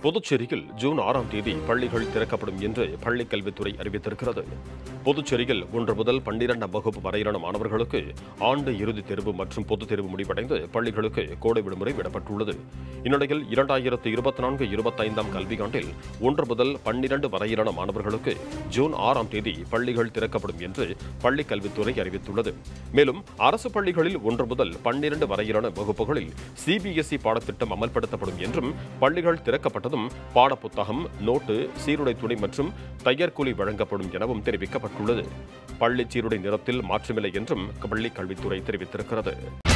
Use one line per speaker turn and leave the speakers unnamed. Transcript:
புதுச்சேரியில் ஜூன் ஆறாம் தேதி பள்ளிகள் திறக்கப்படும் என்று பள்ளிக் கல்வித்துறை அறிவித்திருக்கிறது புதுச்சேரியில் ஒன்று முதல் பன்னிரெண்டாம் வகுப்பு வரையிலான மாணவர்களுக்கு ஆண்டு இறுதித் தேர்வு மற்றும் பொதுத் தேர்வு முடிவடைந்து பள்ளிகளுக்கு கோடை விடுமுறை விடப்பட்டுள்ளது இந்நிலையில் இரண்டாயிரத்து இருபத்தி நான்கு இருபத்தைந்தாம் கல்வியாண்டில் ஒன்று முதல் பன்னிரண்டு வரையிலான மாணவர்களுக்கு ஜூன் ஆறாம் தேதி பள்ளிகள் திறக்கப்படும் என்று பள்ளிக் கல்வித்துறை அறிவித்துள்ளது மேலும் அரசு பள்ளிகளில் ஒன்று முதல் பன்னிரண்டு வரையிலான வகுப்புகளில் சிபிஎஸ்இ பாடத்திட்டம் அமல்படுத்தப்படும் என்றும் பள்ளிகள் திறக்கப்பட்டதும் பாடப்புத்தகம் நோட்டு சீருடை துணி மற்றும் தையற்கூலி வழங்கப்படும் எனவும் தெரிவிக்கப்பட்டுள்ளது பள்ளி சீருடை நிறத்தில் மாற்றமில்லை என்றும் பள்ளிக் கல்வித்துறை தெரிவித்திருக்கிறது